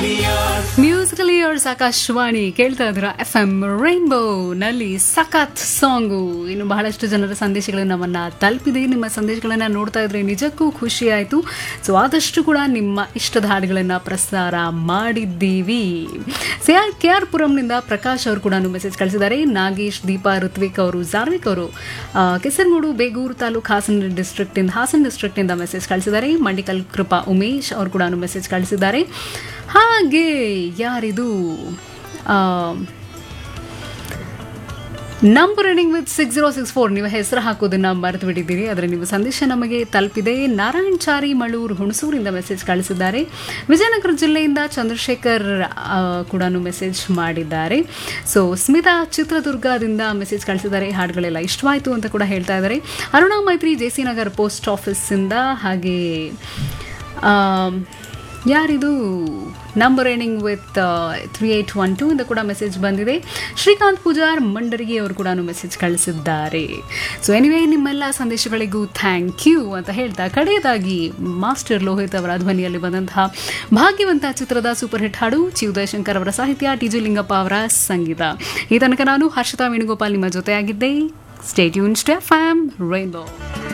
musical years Akashvani ಕೇಳ್ತಾ ಇದ್ರ F M rainbow ನಲ್ಲಿ ಸಖತ್ ಸಾಂಗು ಇನ್ನು ಬಹಳಷ್ಟು ಜನರ ಸಂದೇಶಗಳು ನಮ್ಮನ್ನ ತಲುಪಿದೆ ನಿಮ್ಮ ಸಂದೇಶಗಳನ್ನ ನೋಡ್ತಾ ಇದ್ರೆ ನಿಜಕ್ಕೂ ಖುಷಿ ಆಯ್ತು ಸೊ ಆದಷ್ಟು ಕೂಡ ನಿಮ್ಮ ಇಷ್ಟದ ಹಾಡುಗಳನ್ನ ಪ್ರಸಾರ ಮಾಡಿದ್ದೀವಿ ಸಿ ಆರ್ ಕೆ ಆರ್ ಪುರಂನಿಂದ ಪ್ರಕಾಶ್ ಅವರು ಕೂಡ ಮೆಸೇಜ್ ಕಳಿಸಿದ್ದಾರೆ ನಾಗೇಶ್ ದೀಪಾ ಋತ್ವಿಕ್ ಅವರು ಜಾರ್ವಿಕ್ ಅವರು ಆ, ಕೆಸರಮೂಡು ಬೇಗೂರು ತಾಲೂಕು ಹಾಸನ ಡಿಸ್ಟ್ರಿಕ್ಟ್ ಇಂದ ಹಾಸನ ಡಿಸ್ಟ್ರಿಕ್ಟ್ ಇಂದ ಮೆಸೇಜ್ ಕಳಿಸಿದ್ದಾರೆ ಮಂಡಿಕಲ್ ಕೃಪಾ ಉಮೇಶ್ ಅವರು ಕೂಡ ಮೆಸೇಜ್ ಕಳಿಸಿದ್ದಾರೆ ಹಾಗೆ ಯಾರಿದು number running with six zero six four ನೀವು ಹೆಸರು ಹಾಕೋದನ್ನ ಮರೆತು ಬಿಟ್ಟಿದ್ದೀರಿ ಆದರೆ ನೀವು ಸಂದೇಶ ನಮಗೆ ತಲುಪಿದೆ ನಾರಾಯಣ್ ಚಾರಿ ಮಳೂರು ಹುಣಸೂರಿಂದ ಮೆಸೇಜ್ ಕಳಿಸಿದ್ದಾರೆ ವಿಜಯನಗರ ಜಿಲ್ಲೆಯಿಂದ ಚಂದ್ರಶೇಖರ್ ಆ, ಕೂಡ ಮೆಸೇಜ್ ಮಾಡಿದ್ದಾರೆ ಸೊ ಸ್ಮಿತಾ ಚಿತ್ರದುರ್ಗದಿಂದ ಮೆಸೇಜ್ ಕಳಿಸಿದ್ದಾರೆ ಹಾಡುಗಳೆಲ್ಲ ಇಷ್ಟವಾಯಿತು ಅಂತ ಕೂಡ ಹೇಳ್ತಾ ಇದ್ದಾರೆ ಅರುಣಾ ಮೈತ್ರಿ ಜೆ ಸಿ ನಗರ್ ಪೋಸ್ಟ್ ಆಫೀಸಿಂದ ಹಾಗೆ ಆಮ್, ಯಾರಿದು number ending with three eight one two ಇಂದ ಕೂಡ ಮೆಸೇಜ್ ಬಂದಿದೆ ಶ್ರೀಕಾಂತ್ ಪೂಜಾರ್ ಮಂಡರಿಗೆ ಅವರು ಕೂಡ ಮೆಸೇಜ್ ಕಳಿಸಿದ್ದಾರೆ ಸೊ ಎನಿವೇ ನಿಮ್ಮೆಲ್ಲ ಸಂದೇಶಗಳಿಗೂ ಥ್ಯಾಂಕ್ ಯು ಅಂತ ಹೇಳ್ತಾ ಕಡೆಯದಾಗಿ ಮಾಸ್ಟರ್ ಲೋಹಿತ್ ಅವರ ಧ್ವನಿಯಲ್ಲಿ ಬಂದಂತಹ ಭಾಗ್ಯವಂತ ಚಿತ್ರದ ಸೂಪರ್ ಹಿಟ್ ಹಾಡು ಚಿ ಉದಯಶಂಕರ್ ಅವರ ಸಾಹಿತ್ಯ ಟಿ ಜಿ ಲಿಂಗಪ್ಪ ಅವರ ಸಂಗೀತ ಈ ತನಕ ನಾನು ಹರ್ಷಿತಾ ವೇಣುಗೋಪಾಲ್ ನಿಮ್ಮ ಜೊತೆಯಾಗಿದ್ದೆ ಸ್ಟೇಟ್ಯೂನ್ ಸ್ಟೆಫ್ ಆಮ್ ರೈನ್ಬೋ